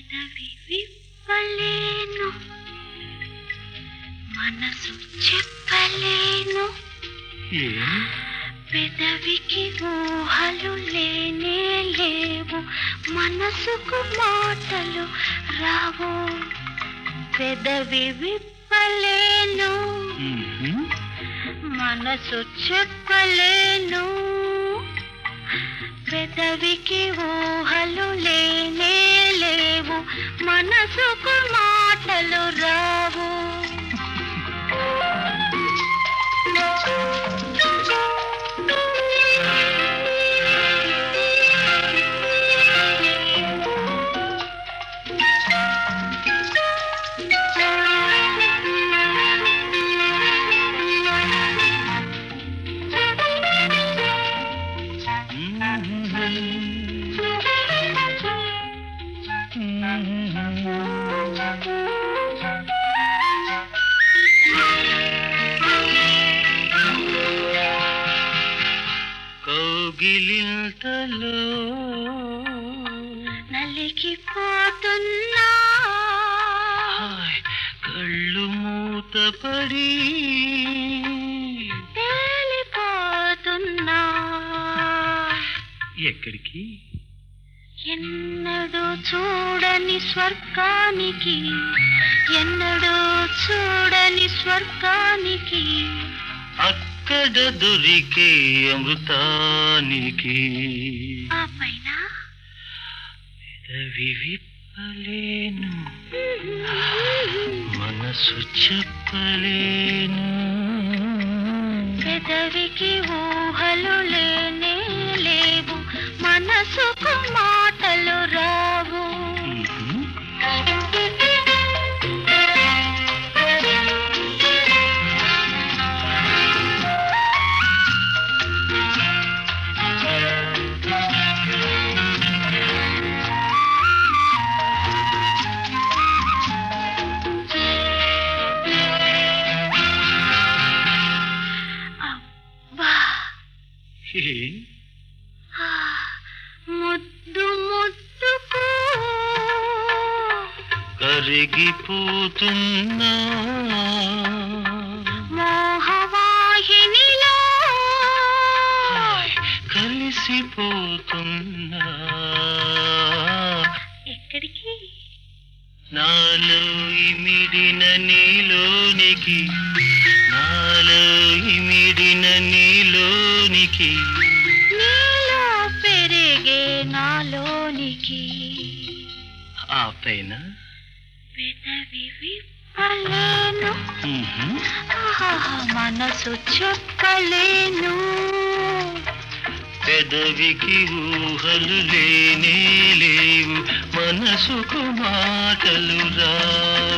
పెదవి విప్పలేను మనసు చెప్పలేను ఏం పెదవికి ఊహలు లేనే లేవు మనసుకు మాటలు రావు పెదవి విప్పలేను మ్మ్. మనసు చెప్పలేను పెదవికి ఊహలు లేనే లేవు మనసుకు మాటలు రావు కౌగిలింతలో నలిగిపోతున్నా హాయ్, కళ్ళు మూతపడి తేలిపోతున్నా ఎక్కడికి ఎన్నడూ చూడని స్వర్గానికి ఎన్నడూ చూడని స్వర్గానికి అక్కడ దొరికే అమృతానికి ఆ పైన పెదవి విప్పలేను మనసు చెప్పలేను పెదవికి ఊహలు లేనే లేవు మనసుకు మాటలు రావు మ్మ్. అబ్బా ఏం? ఆ, ముద్దు ముద్దుకు కరిగిపోతున్నా మోహవాహినిలో హాయ్, కలిసిపోతున్నా ఎక్కడికి నాలో ఇమిడిన నీలోనికి నాలో ఇమిడిన నీలోనికి నీలో పెరిగే నాలోనికి ఆ పైన పెదవి విప్పలేను మ్మ్. ఆహాహా, మనసు చెప్పలేను పెదవికి ఊహలు లేనే లేవు మనసుకు మాటలు రావు